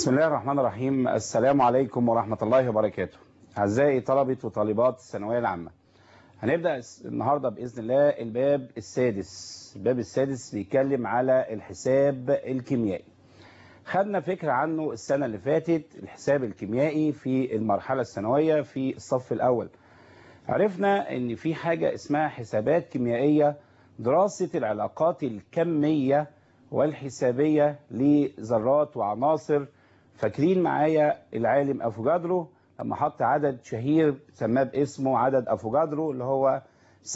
بسم الله الرحمن الرحيم السلام عليكم ورحمة الله وبركاته أعزائي طلبة وطالبات الثانوية العامة هنبدأ النهاردة بإذن الله الباب السادس الباب السادس بيتكلم على الحساب الكيميائي خدنا فكرة عنه السنة اللي فاتت الحساب الكيميائي في المرحلة الثانوية في الصف الأول عرفنا ان في حاجة اسمها حسابات كيميائية دراسة العلاقات الكمية والحسابية لذرات وعناصر فاكرين معايا العالم افوجادرو لما حط عدد شهير سماه باسمه عدد افوجادرو اللي هو 6.2%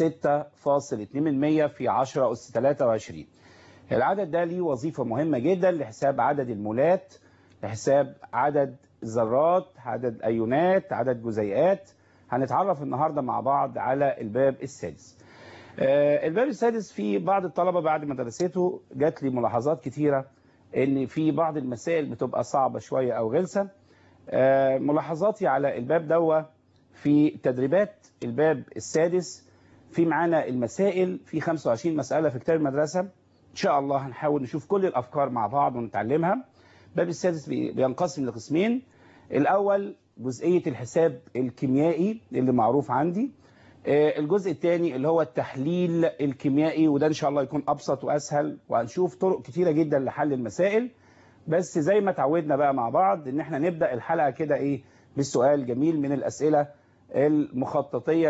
في 10 أس 23 العدد ده ليه وظيفة مهمة جدا لحساب عدد المولات لحساب عدد ذرات عدد أيونات عدد جزيئات هنتعرف النهاردة مع بعض على الباب السادس الباب السادس في بعض الطلبة بعد ما درسته جات لي ملاحظات كتيرة ان في بعض المسائل بتبقى صعبة شوية او غلسة ملاحظاتي على الباب دوا في تدريبات الباب السادس في معانا المسائل في 25 مسألة في كتاب المدرسة ان شاء الله هنحاول نشوف كل الافكار مع بعض ونتعلمها الباب السادس بينقسم لقسمين الاول جزئية الحساب الكيميائي اللي معروف عندي الجزء الثاني اللي هو التحليل الكيميائي وده ان شاء الله يكون ابسط واسهل وهنشوف طرق كتيره جدا لحل المسائل بس زي ما اتعودنا بقى مع بعض ان احنا نبدا الحلقه كده ايه بالسؤال جميل من الاسئله المخططيه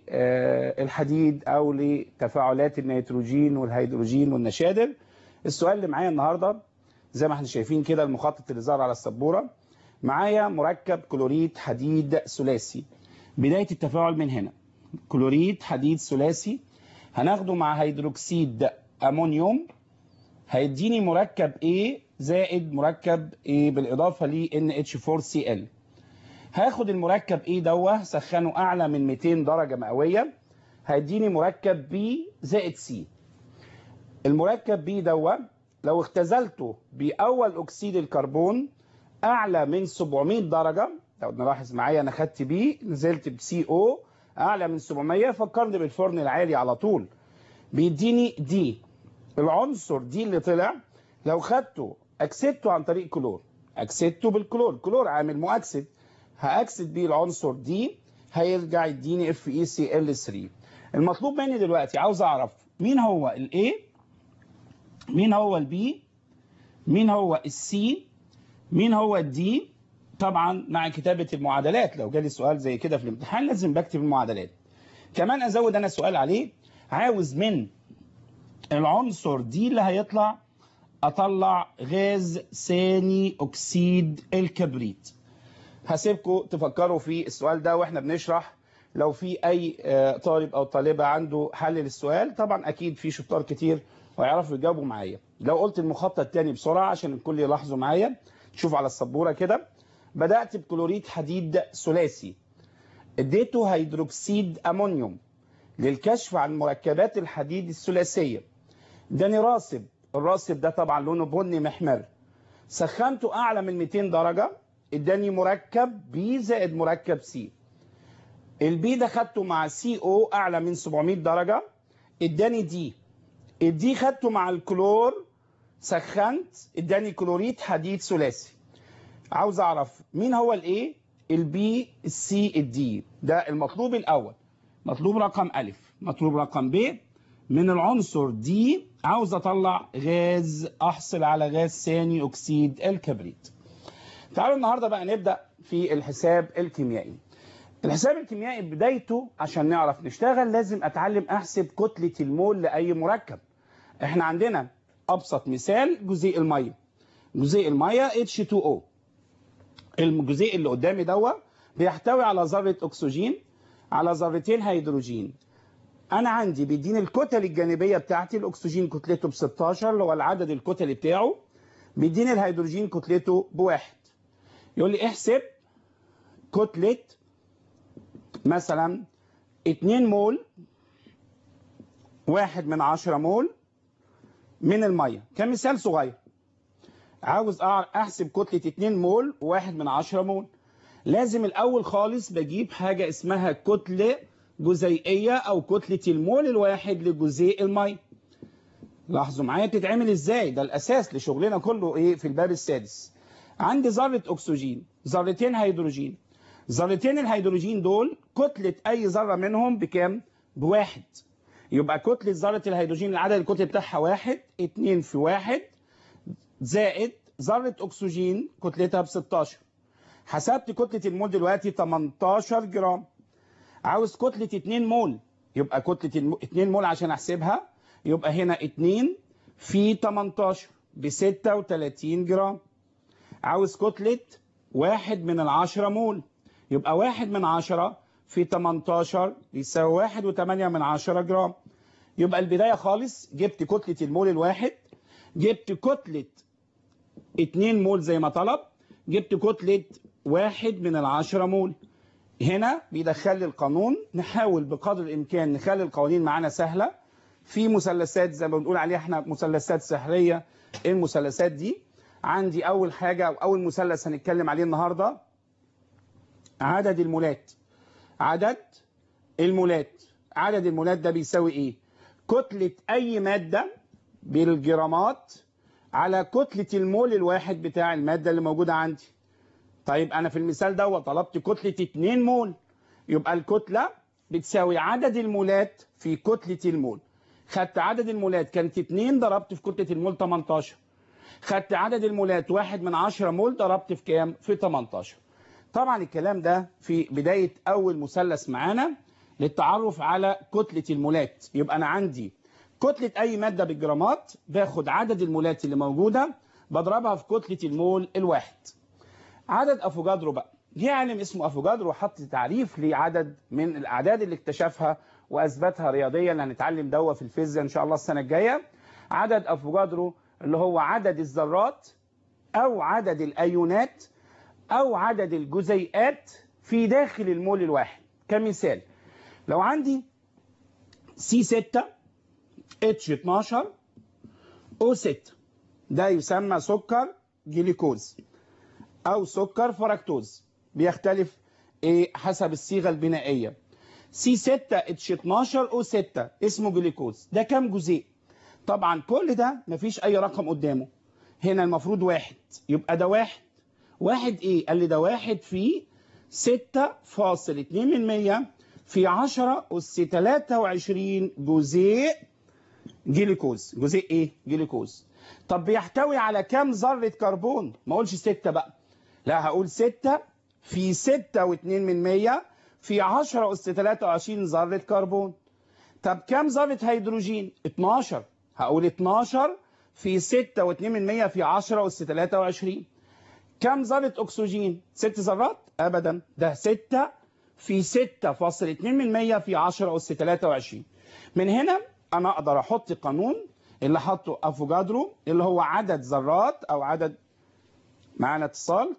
للحديد او لتفاعلات النيتروجين والهيدروجين والنشادر السؤال اللي معايا النهارده زي ما احنا شايفين كده المخطط اللي ظهر على السبوره معايا مركب كلوريد حديد ثلاثي بدايه التفاعل من هنا كلوريد حديد ثلاثي هناخده مع هيدروكسيد امونيوم هيديني مركب A زائد مركب A بالاضافه ل NH4Cl هاخد المركب A دوه سخنه اعلى من 200 درجه مئويه هيديني مركب B زائد C المركب B دوه لو اختزلته باول اكسيد الكربون اعلى من 700 درجه لو نلاحظ معايا انا خدت بي نزلت بسي او اعلى من 700 فكرني بالفرن العالي على طول بيديني دي العنصر دي اللي طلع لو خدته اكسدته عن طريق كلور اكسدته بالكلور كلور عامل مؤكسد هاكسد بيه العنصر دي هيرجع يديني اف اي سي ال 3 المطلوب مني دلوقتي عاوز اعرف مين هو الاي مين هو البي مين هو السي مين هو الدي طبعا مع كتابة المعادلات لو جالي سؤال زي كده في الامتحان لازم بكتب المعادلات كمان ازود انا سؤال عليه عاوز من العنصر دي اللي هيطلع اطلع غاز ثاني اكسيد الكبريت هسيبكم تفكروا في السؤال ده واحنا بنشرح لو في اي طالب او طالبة عنده حل للسؤال طبعا اكيد في شطار كتير ويعرفوا يجاوبوا معايا لو قلت المخطط تاني بسرعة عشان الكل يلاحظوا معايا شوف على السبورة كده بدأت بكلوريد حديد ثلاثي اديته هيدروكسيد امونيوم للكشف عن مركبات الحديد الثلاثيه اداني راسب الراسب ده طبعا لونه بني محمر سخنته اعلى من 200 درجه اداني مركب بي زائد مركب سي البي ده خدته مع سي او اعلى من 700 درجه اداني دي الدي خدته مع الكلور سخنت اداني كلوريد حديد ثلاثي عاوز اعرف مين هو الايه البي السي الدي ده المطلوب الاول مطلوب رقم الف مطلوب رقم ب من العنصر دي عاوز اطلع غاز احصل على غاز ثاني اكسيد الكبريت تعالوا النهارده بقى نبدا في الحساب الكيميائي الحساب الكيميائي بدايته عشان نعرف نشتغل لازم اتعلم احسب كتله المول لاي مركب احنا عندنا ابسط مثال جزيء الميه جزيء الميه H2O الجزيء اللي قدامي دوا بيحتوي على ذره اكسجين على ذرتين هيدروجين انا عندي بيديني الكتل الجانبيه بتاعتي الاكسجين كتلته ب 16 اللي هو العدد الكتلي بتاعه بيديني الهيدروجين كتلته بواحد يقول لي احسب كتله مثلا 2 مول واحد من 10 مول من الميه كمثال صغير عاوز احسب كتله 2 مول وواحد من 10 مول لازم الاول خالص بجيب حاجه اسمها كتله جزيئيه او كتله المول الواحد لجزيء الميه لاحظوا معايا بتتعمل ازاي ده الاساس لشغلنا كله ايه في الباب السادس عندي ذره اكسجين ذرتين هيدروجين ذرتين الهيدروجين دول كتله اي ذره منهم بكام بواحد يبقى كتله ذره الهيدروجين العدد الكتلي بتاعها واحد اتنين في واحد زائد ذره اكسجين كتلتها ب 16 حسبت كتله المول دلوقتي 18 جرام عاوز كتله 2 مول يبقى كتله 2 مول عشان احسبها يبقى هنا 2 في 18 ب 36 جرام عاوز كتلة واحد من العشرة مول يبقى واحد من عشرة في 18 يساوي واحد وثمانية من عشرة جرام يبقى البداية خالص جبت كتلة المول الواحد جبت كتلة 2 مول زي ما طلب جبت كتلة واحد من العشرة مول هنا بيدخل لي القانون نحاول بقدر الإمكان نخلي القوانين معانا سهلة في مثلثات زي ما بنقول عليها احنا مثلثات سحرية ايه المثلثات دي عندي اول حاجة او اول مثلث هنتكلم عليه النهاردة عدد المولات عدد المولات عدد المولات ده بيساوي ايه كتلة اي مادة بالجرامات على كتلة المول الواحد بتاع المادة اللي موجودة عندي طيب انا في المثال ده طلبت كتلة 2 مول يبقى الكتلة بتساوي عدد المولات في كتلة المول خدت عدد المولات كانت 2 ضربت في كتلة المول 18 خدت عدد المولات 1 من 10 مول ضربت في كام في 18 طبعا الكلام ده في بداية أول مثلث معانا للتعرف على كتلة المولات يبقى أنا عندي كتلة أي مادة بالجرامات باخد عدد المولات اللي موجودة بضربها في كتلة المول الواحد عدد أفوجادرو بقى جه عالم اسمه أفوجادرو حط تعريف لعدد من الأعداد اللي اكتشفها وأثبتها رياضيا اللي هنتعلم دوا في الفيزياء إن شاء الله السنة الجاية عدد أفوجادرو اللي هو عدد الذرات أو عدد الأيونات أو عدد الجزيئات في داخل المول الواحد كمثال لو عندي سي 6 اتش 12 او 6 ده يسمى سكر جليكوز او سكر فركتوز بيختلف ايه حسب الصيغه البنائيه سي 6 اتش 12 او 6 اسمه جليكوز ده كام جزيء طبعا كل ده مفيش اي رقم قدامه هنا المفروض واحد يبقى ده واحد واحد ايه قال لي ده واحد في 6.2 من 100 في 10 أس 23 جزيء جليكوز جزيء ايه جليكوز طب بيحتوي على كام ذرة كربون ما اقولش 6 بقى لا هقول 6 في 6 و2 من 100 في 10 أس 23 ذرة كربون طب كام ذرة هيدروجين 12 هقول 12 في 6 و2 من 100 في 10 أس 23 كم ذرة أكسجين؟ ست ذرات؟ أبدا ده 6 في 6.2 من 100 في 10 أس 23 من هنا أنا أقدر أحط قانون اللي حطه أفوجادرو اللي هو عدد ذرات أو عدد معانا اتصال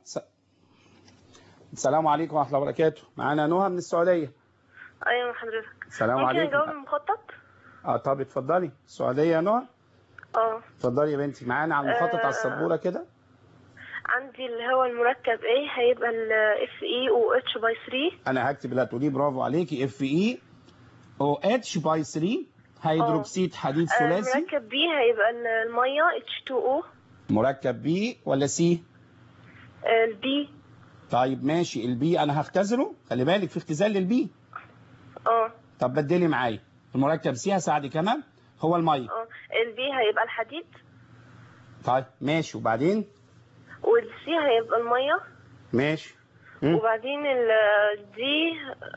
السلام عليكم ورحمة الله وبركاته معانا نهى من السعودية ايوه حضرتك السلام ممكن عليكم اجاوب المخطط اه طب اتفضلي السعودية يا نهى اه اتفضلي يا بنتي معانا على المخطط على آه. السبورة كده عندي اللي هو المركب ايه هيبقى ال اف اي او اتش باي 3 انا هكتب اللي هتقوليه برافو عليكي اف اي او اتش باي 3 هيدروكسيد حديد ثلاثي المركب بي هيبقى ال- الميه اتش 2 او مركب بي ولا سي البي طيب ماشي البي انا هختزله خلي بالك في اختزال للبي اه طب بدلي معايا المركب سي هساعدك كمان هو الميه اه البي هيبقى الحديد طيب ماشي وبعدين والسي هيبقى الميه ماشي مم. وبعدين الدي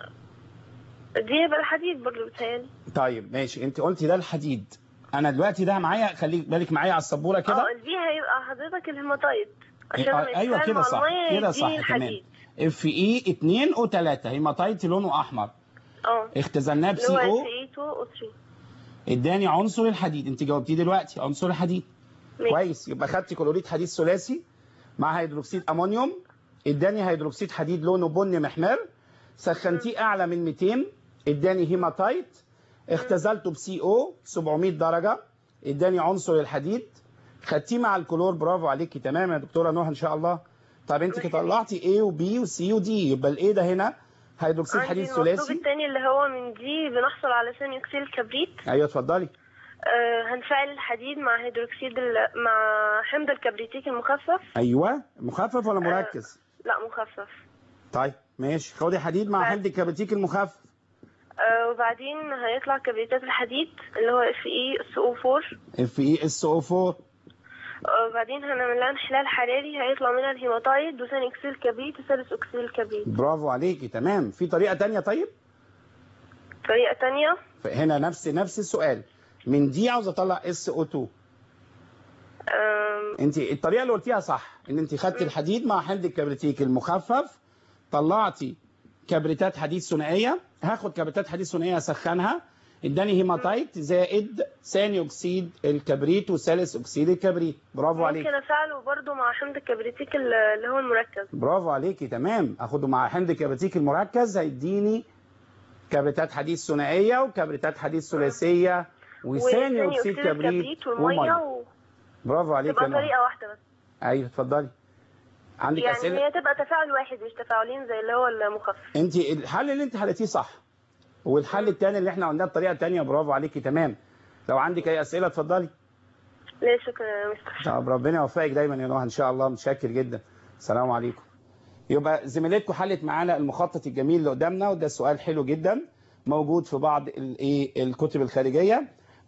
دي هيبقى الحديد برضه بتهيألي طيب ماشي انت قلتي ده الحديد انا دلوقتي ده معايا خلي بالك معايا على السبوره كده اه البي هيبقى حضرتك الهيماتايد عشان آه، لما ايوه يتفاعل كده مع صح المية كده يديني صح تمام الحديد اف اي 2 او 3 هيماتايت لونه احمر اه اختزلناه اللي هو بسي او سي اي 2 او 3 اداني عنصر الحديد انت جاوبتيه دلوقتي عنصر الحديد ماشي. كويس يبقى خدتي كلوريد حديد ثلاثي مع هيدروكسيد امونيوم اداني هيدروكسيد حديد لونه بني محمر سخنتيه اعلى من 200 اداني هيماتايت اختزلته بسي او 700 درجه اداني عنصر الحديد خدتيه مع الكلور برافو عليكي تمام يا دكتوره نوح ان شاء الله طب انت ماشي. طلعتي A وبي وسي ودي يبقى الايه ده هنا هيدروكسيد عندي حديد المطلوب ثلاثي التاني اللي هو من دي بنحصل على ثاني اكسيد الكبريت ايوه اتفضلي آه، هنفعل الحديد مع هيدروكسيد ال- مع حمض الكبريتيك المخفف ايوه مخفف ولا مركز لا مخفف طيب ماشي خدي حديد مع بعد- حمض الكبريتيك المخفف آه، وبعدين هيطلع كبريتات الحديد اللي هو اف اي اس او 4 اف اي اس او 4 وبعدين هنعمل لها انحلال حراري هيطلع منها الهيماتايد وثاني اكسيد الكبريت وثالث اكسيد الكبريت برافو عليكي تمام في طريقه تانية طيب طريقة تانية هنا نفس نفس السؤال من دي عاوز اطلع اس او 2 آم، انت الطريقه اللي قلتيها صح ان انت خدتي الحديد مع حمض الكبريتيك المخفف طلعتي كبريتات حديد ثنائيه هاخد كبريتات حديد ثنائيه اسخنها اداني هيماتايت زائد ثاني اكسيد الكبريت وثالث اكسيد الكبريت برافو عليك ممكن افعله برضو مع حمض الكبريتيك ال- اللي هو المركز برافو عليكي تمام اخده مع حمض الكبريتيك المركز هيديني كبريتات حديد ثنائيه وكبريتات حديد ثلاثيه وثاني اكسيد كبريت والميه وميه و... برافو عليك تبقى يا نهى. طريقة واحدة بس ايوه اتفضلي عندك يعني اسئله هي تبقى تفاعل واحد مش تفاعلين زي اللي هو المخفف انت الحل اللي انت حلتيه صح والحل الثاني اللي احنا قلناه الطريقه الثانيه برافو عليكي تمام لو عندك اي اسئله اتفضلي لا شكرا يا مستر طب ربنا يوفقك دايما يا نهى ان شاء الله متشكر جدا السلام عليكم يبقى زميلتكم حلت معانا المخطط الجميل اللي قدامنا وده سؤال حلو جدا موجود في بعض الايه الكتب الخارجيه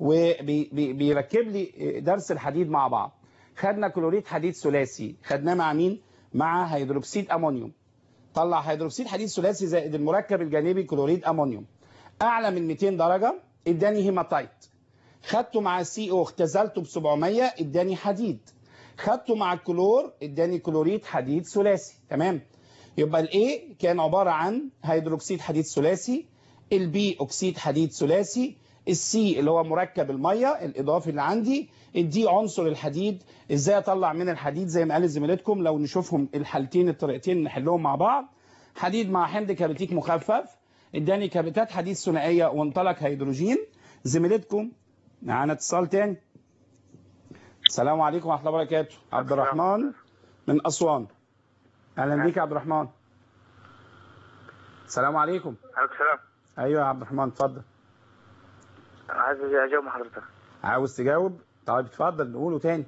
وبيركب لي درس الحديد مع بعض خدنا كلوريد حديد ثلاثي خدناه مع مين مع هيدروكسيد امونيوم طلع هيدروكسيد حديد ثلاثي زائد المركب الجانبي كلوريد امونيوم اعلى من 200 درجه اداني هيماتايت خدته مع السي او اختزلته ب 700 اداني حديد خدته مع الكلور اداني كلوريد حديد ثلاثي تمام يبقى الاي كان عباره عن هيدروكسيد حديد ثلاثي البي اكسيد حديد ثلاثي السي اللي هو مركب الميه الاضافي اللي عندي الدي عنصر الحديد ازاي اطلع من الحديد زي ما قال زميلتكم لو نشوفهم الحالتين الطريقتين نحلهم مع بعض حديد مع حمض كبريتيك مخفف اداني كبريتات حديد ثنائيه وانطلق هيدروجين زميلتكم معانا اتصال تاني السلام عليكم ورحمه الله وبركاته عبد الرحمن من اسوان اهلا بيك يا عبد الرحمن السلام عليكم عليكم السلام ايوه يا عبد الرحمن اتفضل عايز اجاوب مع حضرتك عاوز تجاوب طيب اتفضل نقوله تاني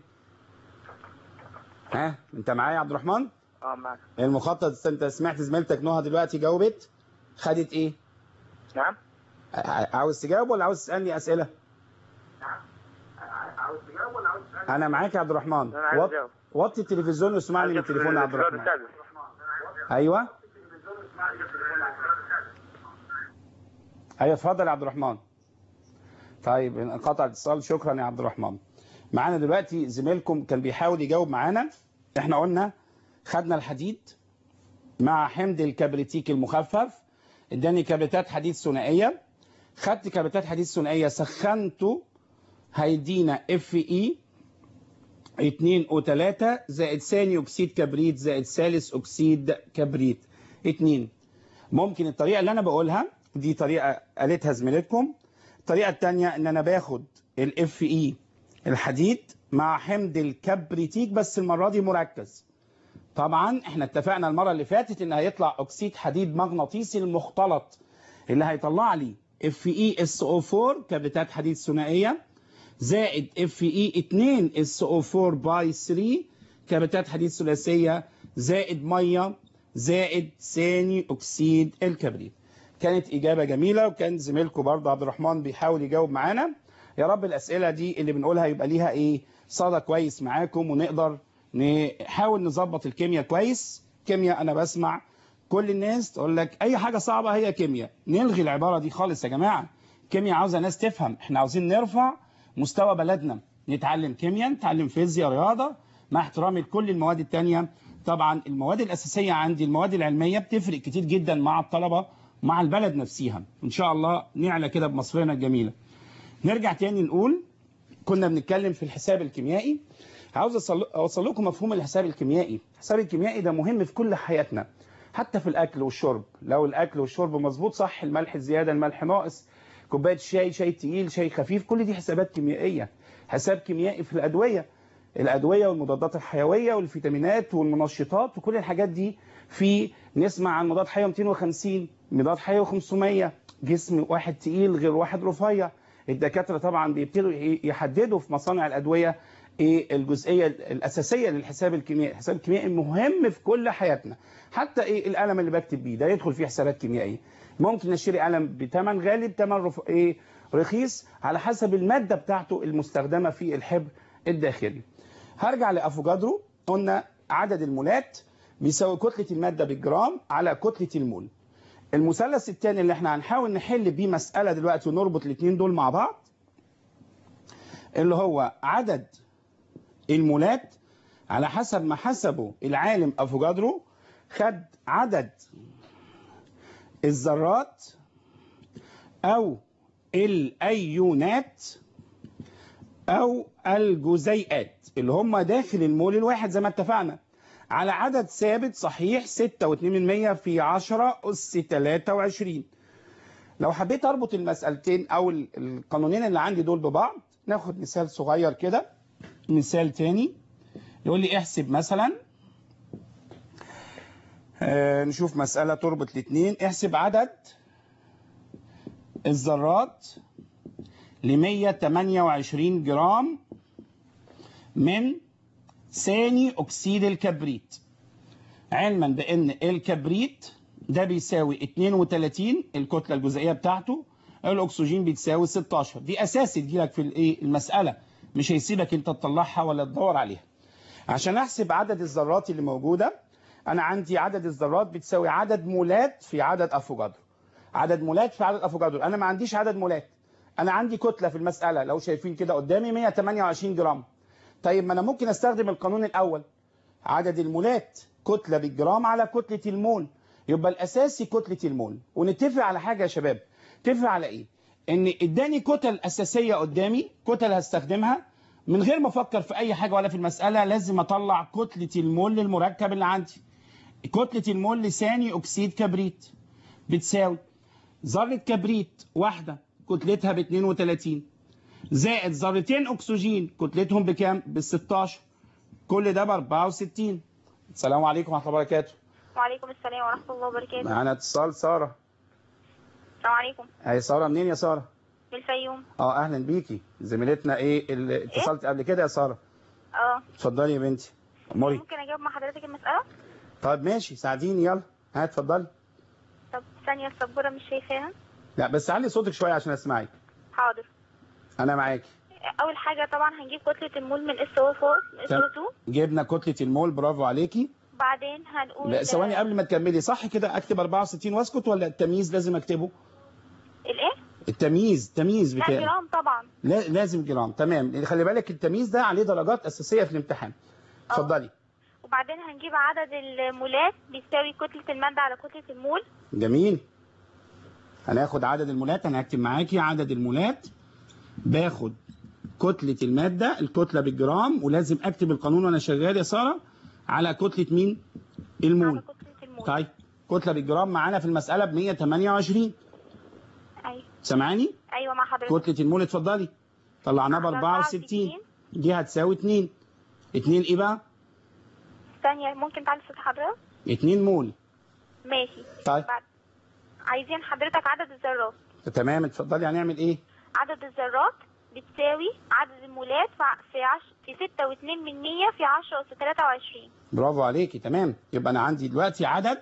ها انت معايا يا عبد الرحمن اه معك المخطط انت سمعت زميلتك نهى دلوقتي جاوبت خدت ايه نعم ع- عاوز تجاوب ولا عاوز تسالني اسئله انا معاك يا عبد الرحمن انا عايز وط- اجاوب وطي التلفزيون واسمعني من عايز أجاوب التليفون يا عبد في السؤال الرحمن السادس. ايوه ايوه اتفضل يا عبد الرحمن طيب انقطع الاتصال شكرا يا عبد الرحمن معانا دلوقتي زميلكم كان بيحاول يجاوب معانا احنا قلنا خدنا الحديد مع حمض الكبريتيك المخفف اداني كبريتات حديد ثنائيه خدت كبريتات حديد ثنائيه سخنته هيدينا اف اي 2 او 3 زائد ثاني اكسيد كبريت زائد ثالث اكسيد كبريت 2 ممكن الطريقه اللي انا بقولها دي طريقه قالتها زميلتكم الطريقه الثانيه ان انا باخد الاف اي الحديد مع حمض الكبريتيك بس المره دي مركز طبعا احنا اتفقنا المره اللي فاتت ان هيطلع اكسيد حديد مغناطيسي المختلط اللي هيطلع لي اف اي اس او 4 كبريتات حديد ثنائيه زائد اف اي 2 اس او 4 باي 3 كبريتات حديد ثلاثيه زائد ميه زائد ثاني اكسيد الكبريت كانت اجابه جميله وكان زميلكم برضه عبد الرحمن بيحاول يجاوب معانا يا رب الاسئله دي اللي بنقولها يبقى ليها ايه صدى كويس معاكم ونقدر نحاول نظبط الكيمياء كويس كيمياء انا بسمع كل الناس تقول لك اي حاجه صعبه هي كيمياء نلغي العباره دي خالص يا جماعه الكيمياء عاوزه ناس تفهم احنا عاوزين نرفع مستوى بلدنا نتعلم كيمياء نتعلم فيزياء رياضه مع احترامي لكل المواد التانية طبعا المواد الاساسيه عندي المواد العلميه بتفرق كتير جدا مع الطلبه مع البلد نفسها ان شاء الله نعلى كده بمصرنا الجميله نرجع تاني نقول كنا بنتكلم في الحساب الكيميائي عاوز أوصل- اوصل لكم مفهوم الحساب الكيميائي الحساب الكيميائي ده مهم في كل حياتنا حتى في الاكل والشرب لو الاكل والشرب مظبوط صح الملح زياده الملح ناقص كوبايه شاي شاي تقيل شاي خفيف كل دي حسابات كيميائيه حساب كيميائي في الادويه الادويه والمضادات الحيويه والفيتامينات والمنشطات وكل الحاجات دي في نسمع عن مضاد حيوي 250 مضاد حيوي 500 جسم واحد تقيل غير واحد رفيع الدكاتره طبعا بيبتدوا إيه يحددوا في مصانع الادويه ايه الجزئيه الاساسيه للحساب الكيميائي الحساب الكيميائي مهم في كل حياتنا حتى ايه القلم اللي بكتب بيه ده يدخل فيه حسابات كيميائيه ممكن اشتري قلم بثمن غالي بثمن رف... ايه رخيص على حسب الماده بتاعته المستخدمه في الحبر الداخلي هرجع لافوجادرو قلنا عدد المولات بيساوي كتله الماده بالجرام على كتله المول المثلث الثاني اللي احنا هنحاول نحل بيه مساله دلوقتي ونربط الاثنين دول مع بعض اللي هو عدد المولات على حسب ما حسبه العالم افوجادرو خد عدد الذرات او الايونات او الجزيئات اللي هم داخل المول الواحد زي ما اتفقنا على عدد ثابت صحيح 6.2% في 10 أس 23 لو حبيت أربط المسألتين أو القانونين اللي عندي دول ببعض ناخد مثال صغير كده مثال تاني يقول لي احسب مثلا آه نشوف مسألة تربط الاثنين احسب عدد الذرات ل 128 جرام من ثاني أكسيد الكبريت علما بأن الكبريت ده بيساوي 32 الكتلة الجزئية بتاعته الأكسجين بتساوي 16 دي أساسي تجيلك في الإيه المسألة مش هيسيبك أنت تطلعها ولا تدور عليها عشان أحسب عدد الذرات اللي موجودة أنا عندي عدد الذرات بتساوي عدد مولات في عدد أفوجادرو عدد مولات في عدد أفوجادرو أنا ما عنديش عدد مولات أنا عندي كتلة في المسألة لو شايفين كده قدامي 128 جرام طيب ما انا ممكن استخدم القانون الاول عدد المولات كتله بالجرام على كتله المول يبقى الاساسي كتله المول ونتفق على حاجه يا شباب اتفق على ايه ان اداني كتل اساسيه قدامي كتل هستخدمها من غير ما افكر في اي حاجه ولا في المساله لازم اطلع كتله المول للمركب اللي عندي كتله المول لثاني اكسيد كبريت بتساوي ذره كبريت واحده كتلتها ب 32 زائد ذرتين اكسجين كتلتهم بكام؟ بال 16 كل ده ب 64 السلام عليكم ورحمه الله وبركاته وعليكم السلام ورحمة الله وبركاته معانا اتصال ساره السلام عليكم هي ساره منين يا ساره؟ من الفيوم اه اهلا بيكي زميلتنا ايه اللي اتصلت قبل كده يا ساره اه اتفضلي يا بنتي اموري ممكن اجاوب مع حضرتك المسألة طيب ماشي ساعديني يلا ها اتفضلي طب ثانية السبورة مش شايفاها لا بس علي صوتك شويه عشان اسمعك حاضر انا معاكي اول حاجة طبعا هنجيب كتلة المول من اس او 4 اس او 2 جبنا كتله المول برافو عليكي بعدين هنقول لا ثواني قبل ما تكملي صح كده اكتب 64 واسكت ولا التمييز لازم اكتبه الايه التمييز تمييز لا بكام جرام طبعا لا لازم جرام تمام خلي بالك التمييز ده عليه درجات اساسيه في الامتحان اتفضلي وبعدين هنجيب عدد المولات بيساوي كتلة المادة على كتلة المول جميل هناخد عدد المولات انا هكتب معاكي عدد المولات باخد كتله الماده الكتله بالجرام ولازم اكتب القانون وانا شغال يا ساره على كتله مين على المول كتلة المول طيب كتله بالجرام معانا في المساله ب 128 ايوه سامعاني ايوه مع حضرتك كتله المول اتفضلي طلعناها ب 64 دي هتساوي 2 2 ايه بقى ثانية ممكن تعلي صوت حضرتك 2 مول ماشي طيب بعد عايزين حضرتك عدد الذرات تمام اتفضلي هنعمل ايه عدد الذرات بتساوي عدد المولات في ع- في عش... في ستة واتنين من مية في عشرة أس تلاتة وعشرين برافو عليكي تمام يبقى انا عندي دلوقتي عدد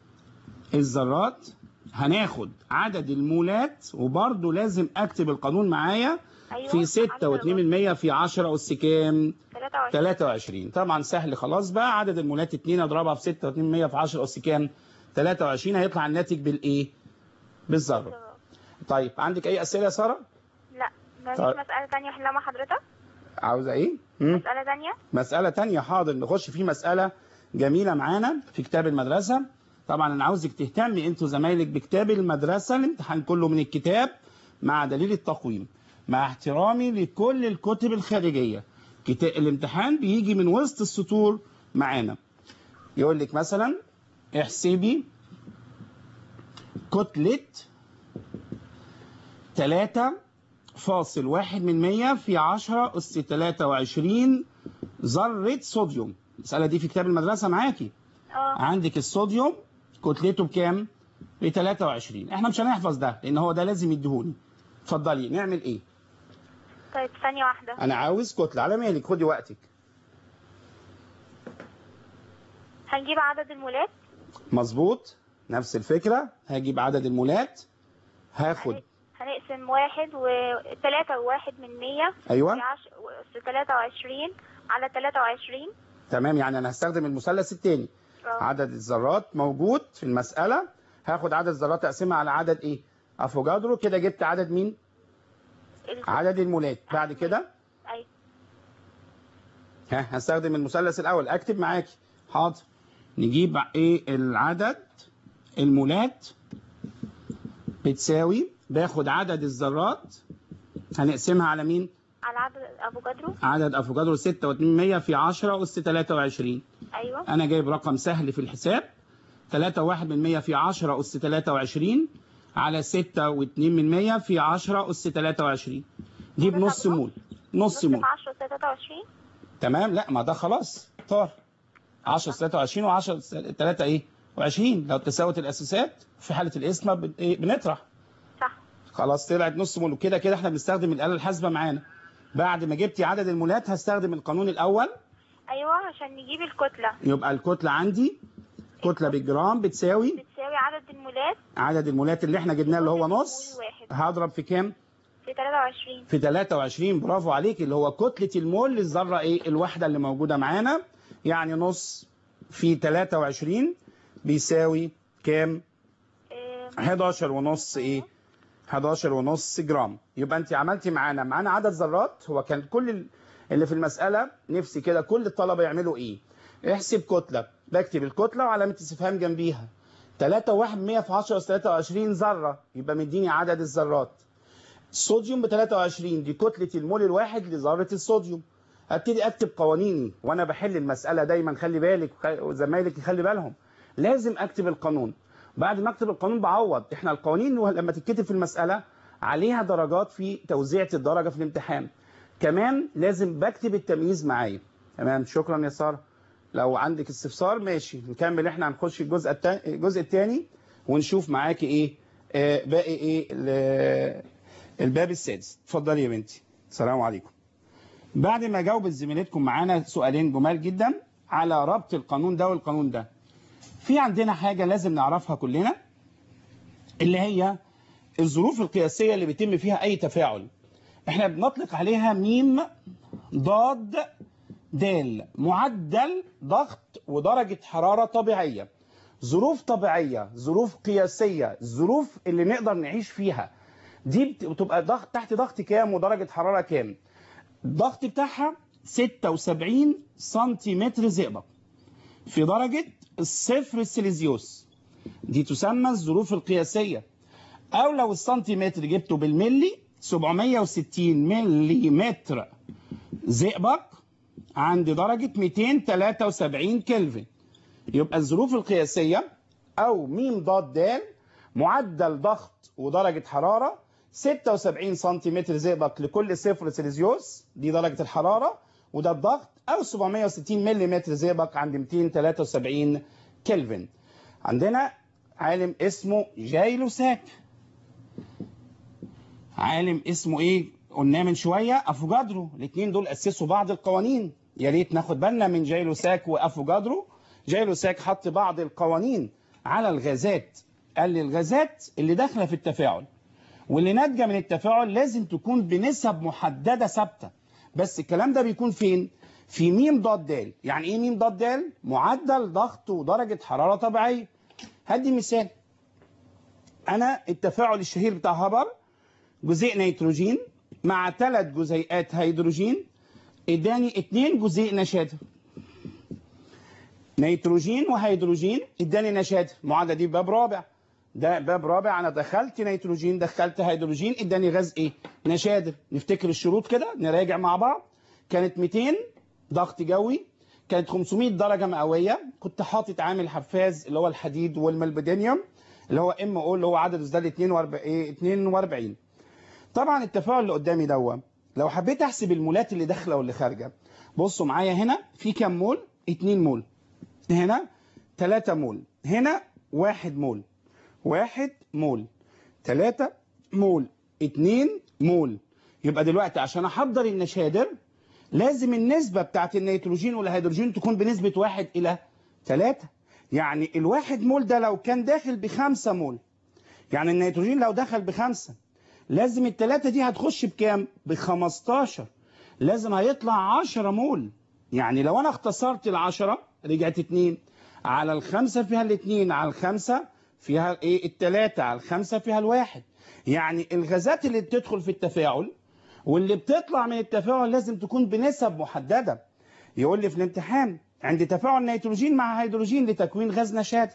الذرات هناخد عدد المولات وبرضه لازم اكتب القانون معايا أيوة في 6 و2 من 100 في 10 اس كام تلاتة وعشرين 23 طبعا سهل خلاص بقى عدد المولات 2 اضربها في 6 و2 من 100 في 10 اس كام 23 هيطلع الناتج بالايه بالذره طيب عندك اي اسئله يا ساره لا مفيش طيب. مسألة تانية أحلها مع حضرتك عاوزه ايه مم. مسألة تانية مسألة تانية حاضر نخش في مسألة جميلة معانا في كتاب المدرسة طبعا أنا عاوزك تهتمي أنتوا زمايلك بكتاب المدرسة الامتحان كله من الكتاب مع دليل التقويم مع احترامي لكل الكتب الخارجية كتاب الامتحان بيجي من وسط السطور معانا يقول لك مثلا احسبي كتلة 3 فاصل واحد من مية في عشرة أس تلاتة وعشرين ذرة صوديوم المسألة دي في كتاب المدرسة معاكي اه عندك الصوديوم كتلته بكام؟ ب 23 احنا مش هنحفظ ده لأن هو ده لازم يديهوني اتفضلي نعمل ايه؟ طيب ثانية واحدة انا عاوز كتله على مهلك خدي وقتك هنجيب عدد المولات مظبوط نفس الفكره هجيب عدد المولات هاخد هنقسم واحد و تلاتة وواحد من مية ايوه في عش... في تلاتة وعشرين على تلاتة وعشرين تمام يعني انا هستخدم المثلث الثاني اه. عدد الذرات موجود في المساله هاخد عدد الذرات اقسمها على عدد ايه افوجادرو كده جبت عدد مين ال- عدد المولات بعد كده أيوة. ها هستخدم المثلث الاول اكتب معاكي حاضر نجيب ايه العدد المولات بتساوي باخد عدد الذرات هنقسمها على مين على عدد افوكادرو عدد افوكادرو 6 في 10 اس 23 ايوه انا جايب رقم سهل في الحساب 3 1 من 100 في 10 اس 23 على 6 و2 من 100 في 10 اس 23 دي بنص مول نص مول في عشرة تلاتة وعشرين تمام لا ما ده خلاص طار 10 23 و10 3 ايه و20 لو تساوت الاساسات في حاله القسمه بن- إيه؟ بنطرح صح خلاص طلعت نص مول وكده كده احنا بنستخدم الاله الحاسبه معانا بعد ما جبتي عدد المولات هستخدم القانون الاول ايوه عشان نجيب الكتلة يبقى الكتله عندي كتله بالجرام بتساوي بتساوي عدد المولات عدد المولات اللي احنا جبناه اللي هو نص مول واحد. هضرب في كام في تلاتة وعشرين في 23 برافو عليك اللي هو كتلة المول للذرة ايه الواحدة اللي موجودة معانا يعني نص في 23 بيساوي كام اه 11 ونص ايه 11 ونص جرام يبقى انت عملتي معانا معانا عدد ذرات هو كان كل ال- اللي في المسألة نفسي كده كل الطلبة يعملوا ايه احسب كتلة بكتب الكتلة وعلامة استفهام جنبيها 3 1 100 في 10 أس 23 ذرة يبقى مديني عدد الذرات الصوديوم ب 23 دي كتلة المول الواحد لذرة الصوديوم ابتدي اكتب قوانيني وانا بحل المسألة دايما خلي بالك وخ- وزمايلك يخلي بالهم لازم اكتب القانون بعد ما اكتب القانون بعوض احنا القوانين لما تتكتب في المسألة عليها درجات في توزيعة الدرجة في الامتحان كمان لازم بكتب التمييز معايا تمام شكرا يا سارة لو عندك استفسار ماشي نكمل احنا هنخش الجزء التاني الجزء الثاني ونشوف معاكي ايه آه باقي ايه ال- الباب السادس اتفضلي يا بنتي السلام عليكم بعد ما جاوبت زميلتكم معانا سؤالين جمال جدا على ربط القانون ده والقانون ده في عندنا حاجة لازم نعرفها كلنا اللي هي الظروف القياسية اللي بيتم فيها أي تفاعل احنا بنطلق عليها ميم ضاد دال معدل ضغط ودرجة حرارة طبيعية ظروف طبيعية ظروف قياسية ظروف اللي نقدر نعيش فيها دي بت- بتبقى ضغط تحت ضغط كام ودرجة حرارة كام الضغط بتاعها 76 سنتيمتر زئبق في درجة الصفر السيليزيوس دي تسمى الظروف القياسية أو لو السنتيمتر جبته بالملي 760 ملي متر زئبق عند درجة 273 كلفن يبقى الظروف القياسية أو ميم ضاد دال معدل ضغط ودرجة حرارة 76 سنتيمتر زئبق لكل صفر سيليزيوس دي درجة الحرارة وده الضغط أو 760 ملم زئبق عند 273 كلفن عندنا عالم اسمه جايلوساك عالم اسمه ايه قلناه من شويه افوجادرو الاثنين دول اسسوا بعض القوانين يا ريت ناخد بالنا من جايلوساك وافوجادرو جايلوساك حط بعض القوانين على الغازات قال لي الغازات اللي داخله في التفاعل واللي ناتجه من التفاعل لازم تكون بنسب محدده ثابته بس الكلام ده بيكون فين في ميم ضاد دال يعني ايه ميم ضاد دال معدل ضغط ودرجه حراره طبيعيه هدي مثال انا التفاعل الشهير بتاع هابر جزيء نيتروجين مع ثلاث جزيئات هيدروجين اداني اتنين جزيء نشادر نيتروجين وهيدروجين اداني نشادر المعادله دي باب رابع ده باب رابع انا دخلت نيتروجين دخلت هيدروجين اداني غاز ايه نشادر نفتكر الشروط كده نراجع مع بعض كانت 200 ضغط جوي كانت 500 درجه مئويه كنت حاطط عامل حفاز اللي هو الحديد والملبدينيوم اللي هو ام او اللي هو عدد ازداد 42 ايه 42 طبعا التفاعل اللي قدامي دوا لو حبيت احسب المولات اللي داخله واللي خارجه بصوا معايا هنا في كام مول 2 مول هنا 3 مول هنا 1 مول 1 مول 3 مول 2 مول يبقى دلوقتي عشان احضر النشادر لازم النسبة بتاعت النيتروجين والهيدروجين تكون بنسبة واحد إلى ثلاثة يعني الواحد مول ده لو كان داخل بخمسة مول يعني النيتروجين لو دخل بخمسة لازم الثلاثة دي هتخش بكام؟ بخمستاشر لازم هيطلع عشرة مول يعني لو أنا اختصرت العشرة رجعت اتنين على الخمسة فيها الاتنين على الخمسة فيها ايه التلاتة على الخمسة فيها الواحد يعني الغازات اللي بتدخل في التفاعل واللي بتطلع من التفاعل لازم تكون بنسب محددة يقول لي في الامتحان عند تفاعل نيتروجين مع هيدروجين لتكوين غاز نشاد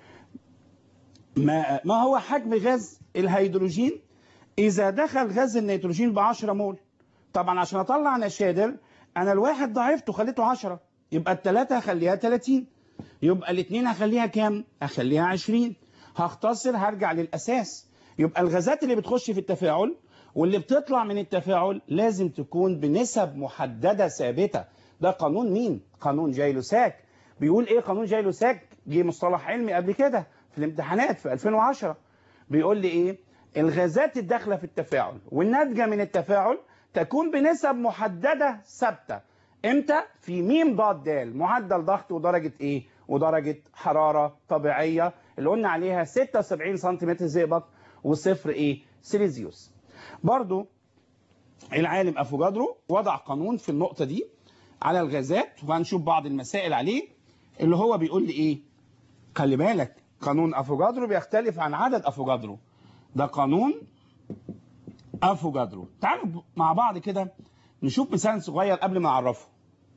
ما, ما هو حجم غاز الهيدروجين إذا دخل غاز النيتروجين ب 10 مول طبعا عشان أطلع نشادر أنا الواحد ضعفته خليته 10 يبقى الثلاثة هخليها 30 يبقى الاثنين هخليها كام؟ هخليها 20 هختصر هرجع للأساس يبقى الغازات اللي بتخش في التفاعل واللي بتطلع من التفاعل لازم تكون بنسب محددة ثابتة ده قانون مين؟ قانون جايلوساك بيقول ايه قانون جايلوساك؟ جه مصطلح علمي قبل كده في الامتحانات في 2010 بيقول لي ايه؟ الغازات الداخلة في التفاعل والناتجة من التفاعل تكون بنسب محددة ثابتة امتى؟ في ميم ضاد دال معدل ضغط ودرجة ايه؟ ودرجة حرارة طبيعية اللي قلنا عليها 76 سنتيمتر زئبق وصفر ايه؟ سيليزيوس برضو العالم افوجادرو وضع قانون في النقطة دي على الغازات وهنشوف بعض المسائل عليه اللي هو بيقول لي ايه خلي بالك قانون افوجادرو بيختلف عن عدد افوجادرو ده قانون افوجادرو تعالوا مع بعض كده نشوف مثال صغير قبل ما اعرفه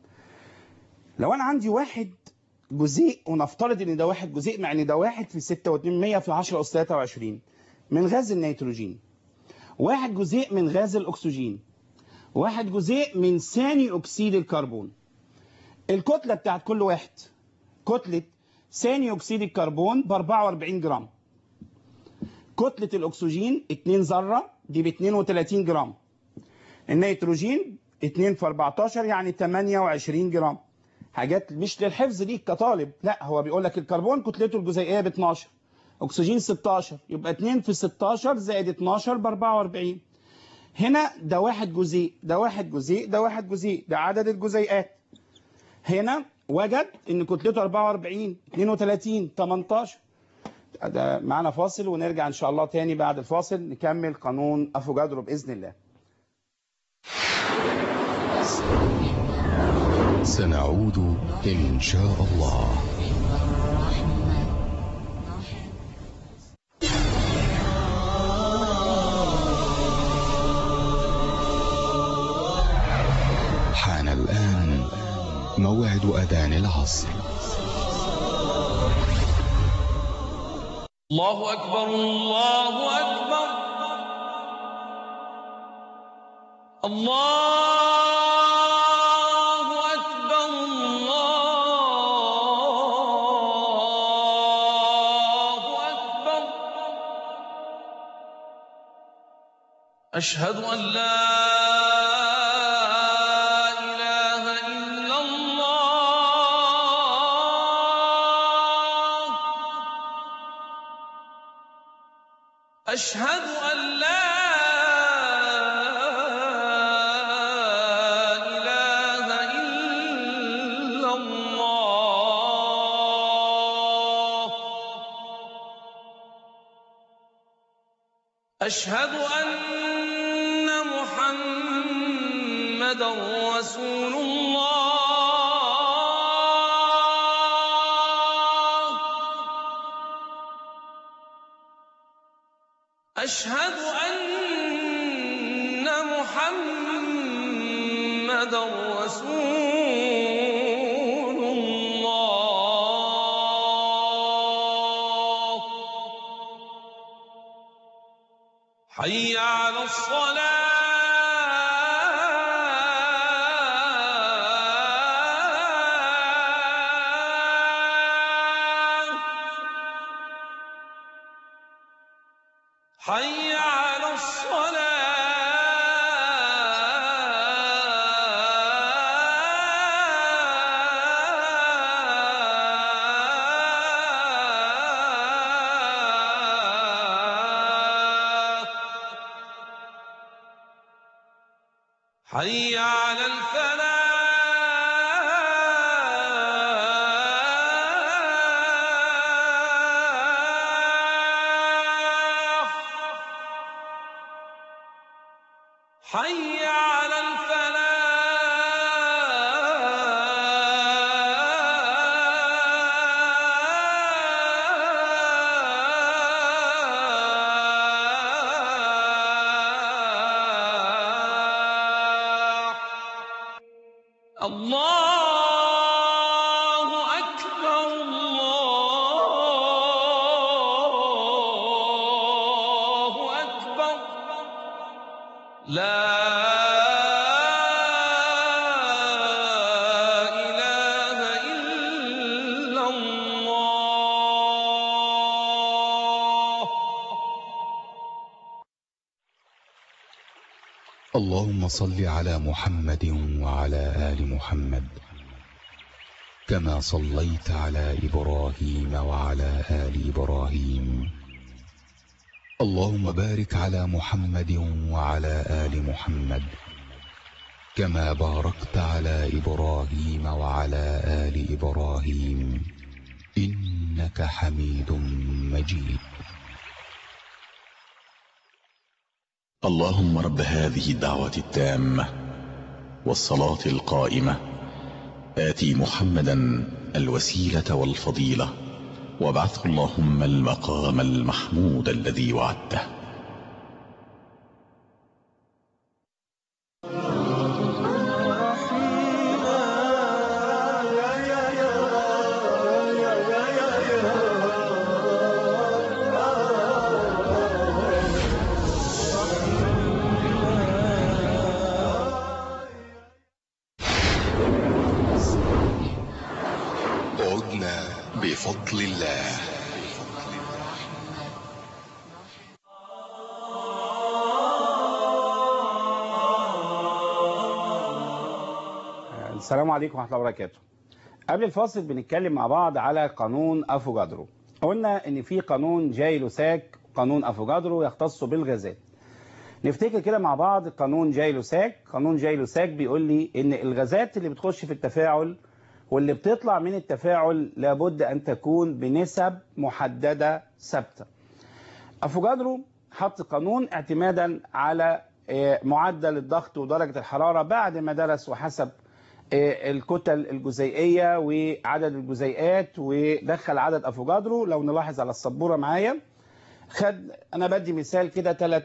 لو انا عندي واحد جزيء ونفترض ان ده واحد جزيء مع ان ده واحد في 6.8 في 10 اس 23 من غاز النيتروجين واحد جزيء من غاز الاكسجين واحد جزيء من ثاني اكسيد الكربون الكتله بتاعت كل واحد كتله ثاني اكسيد الكربون ب 44 جرام كتله الاكسجين 2 ذره دي ب 32 جرام النيتروجين 2 في 14 يعني 28 جرام حاجات مش للحفظ ليك كطالب لا هو بيقول لك الكربون كتلته الجزيئيه ب 12 اكسجين 16 يبقى 2 في 16 زائد 12 ب 44 هنا ده واحد جزيء ده واحد جزيء ده واحد جزيء ده عدد الجزيئات هنا وجد ان كتلته 44 32 18 ده معانا فاصل ونرجع ان شاء الله تاني بعد الفاصل نكمل قانون افوجادرو باذن الله سنعود إن شاء الله حان الآن موعد أذان العصر الله أكبر الله أكبر الله أكبر الله أكبر أشهد أن لا إله إلا الله أشهد أن لا إله إلا الله أشهد أن محمدا رسول الله أشهد أن محمدا رسول الله حي على الصلاة حي على الصلاة حي على الفلاح حي على الفلاح الله أكبر الله أكبر لا إله إلا الله اللهم صل على محمد وعلى آل محمد كما صليت على إبراهيم وعلى آل إبراهيم اللهم بارك على محمد وعلى آل محمد كما باركت على إبراهيم وعلى آل إبراهيم إنك حميد مجيد اللهم رب هذه الدعوة التامة والصلاة القائمة آتي محمدا الوسيلة والفضيلة وابعثه اللهم المقام المحمود الذي وعدته عدنا بفضل الله السلام عليكم ورحمة الله وبركاته قبل الفاصل بنتكلم مع بعض على قانون افوجادرو قلنا ان في قانون جاي لوساك قانون افوجادرو يختص بالغازات نفتكر كده مع بعض قانون جاي لوساك قانون جاي لوساك بيقول لي ان الغازات اللي بتخش في التفاعل واللي بتطلع من التفاعل لابد ان تكون بنسب محددة ثابتة افوجادرو حط قانون اعتمادا على آه، معدل الضغط ودرجة الحرارة بعد ما درس وحسب آه، الكتل الجزيئية وعدد الجزيئات ودخل عدد افوجادرو لو نلاحظ على السبورة معايا خد انا بدي مثال كده ثلاث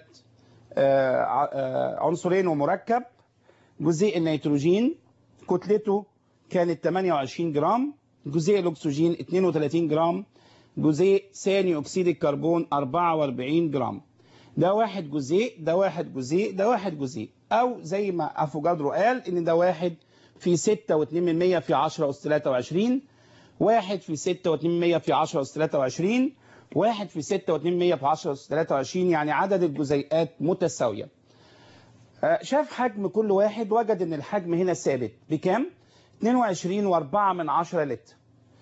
عنصرين ومركب جزيء النيتروجين كتلته كانت 28 جرام جزيء الاكسجين 32 جرام جزيء ثاني اكسيد الكربون 44 جرام ده واحد جزيء ده واحد جزيء ده واحد جزيء او زي ما افوجادرو قال ان ده واحد في 6 و2 من 100 في 10 اس 23 واحد في 6 و2 من 100 في 10 اس 23 واحد في 6 و2 من 100 في 10 اس 23 يعني عدد الجزيئات متساويه آه، شاف حجم كل واحد وجد ان الحجم هنا ثابت بكام 22 و4 من 10 لتر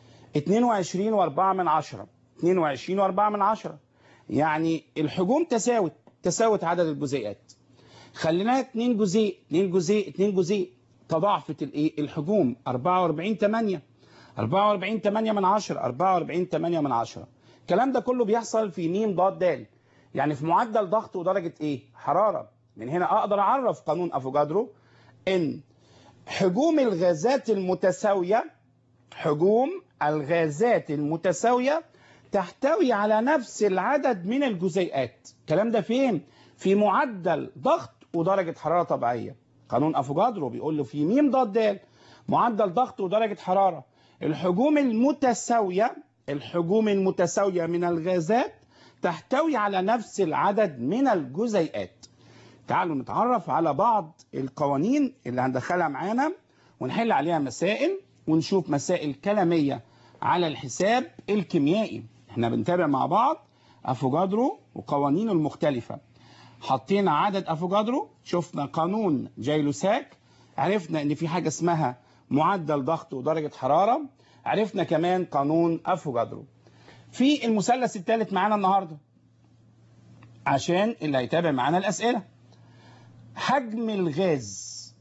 22 و4 من 10 22 و4 من 10 يعني الحجوم تساوت تساوت عدد الجزيئات خليناها 2 جزيء 2 جزيء 2 جزيء تضاعفت الايه الحجوم 44 8 44 8 من 10 44 8 من 10 الكلام ده كله بيحصل في م ض د يعني في معدل ضغط ودرجه ايه حراره من هنا اقدر اعرف قانون افوجادرو ان حجوم الغازات المتساويه حجوم الغازات المتساويه تحتوي على نفس العدد من الجزيئات الكلام ده فين في معدل ضغط ودرجه حراره طبيعيه قانون افوجادرو بيقول له في م ض د معدل ضغط ودرجه حراره الحجوم المتساويه الحجوم المتساويه من الغازات تحتوي على نفس العدد من الجزيئات تعالوا نتعرف على بعض القوانين اللي هندخلها معانا ونحل عليها مسائل ونشوف مسائل كلامية على الحساب الكيميائي احنا بنتابع مع بعض افوجادرو وقوانينه المختلفة حطينا عدد افوجادرو شفنا قانون جايلوساك عرفنا ان في حاجة اسمها معدل ضغط ودرجة حرارة عرفنا كمان قانون افوجادرو في المثلث الثالث معانا النهارده عشان اللي هيتابع معانا الاسئله حجم الغاز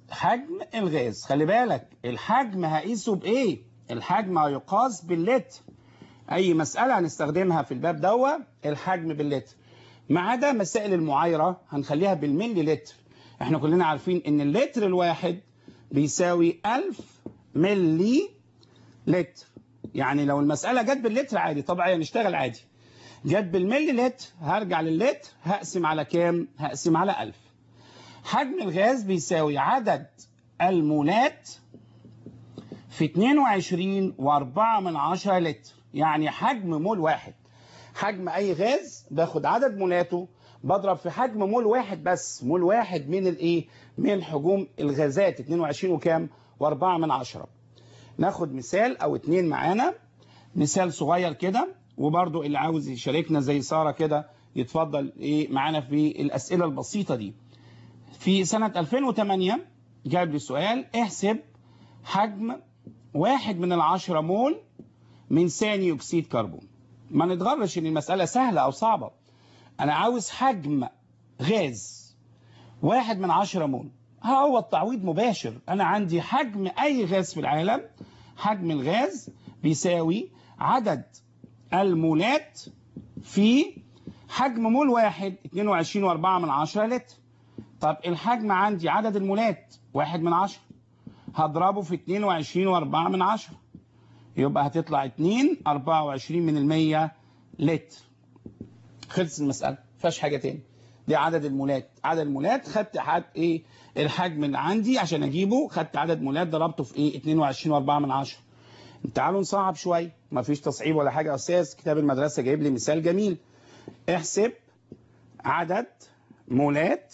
حجم الغاز خلي بالك الحجم هقيسه بايه الحجم هيقاس باللتر اي مساله هنستخدمها في الباب دوا الحجم باللتر ما عدا مسائل المعايره هنخليها بالملي لتر احنا كلنا عارفين ان اللتر الواحد بيساوي 1000 ملي لتر يعني لو المساله جت باللتر عادي طبعا نشتغل عادي جت بالملي لتر هرجع لللتر هقسم على كام هقسم على 1000 حجم الغاز بيساوي عدد المولات في 22 و4 من 10 لتر يعني حجم مول واحد حجم اي غاز باخد عدد مولاته بضرب في حجم مول واحد بس مول واحد من الايه من حجوم الغازات 22 وكام و4 من 10 ناخد مثال او اتنين معانا مثال صغير كده وبرضو اللي عاوز يشاركنا زي سارة كده يتفضل ايه معانا في الاسئله البسيطه دي في سنة 2008 جاب لي سؤال احسب حجم واحد من العشرة مول من ثاني أكسيد كربون ما نتغرش ان المسألة سهلة أو صعبة أنا عاوز حجم غاز واحد من عشرة مول هو التعويض مباشر أنا عندي حجم أي غاز في العالم حجم الغاز بيساوي عدد المولات في حجم مول واحد 22 و4 من عشرة لتر طب الحجم عندي عدد المولات واحد من عشرة هضربه في 22 واربعة من عشرة يبقى هتطلع 2 24 من المية لتر خلص المسألة فيهاش حاجة تاني دي عدد المولات عدد المولات خدت حد ايه الحجم اللي عندي عشان اجيبه خدت عدد مولات ضربته في ايه 22 واربعة من عشرة تعالوا نصعب شوية مفيش تصعيب ولا حاجة أساس كتاب المدرسة جايب لي مثال جميل احسب عدد مولات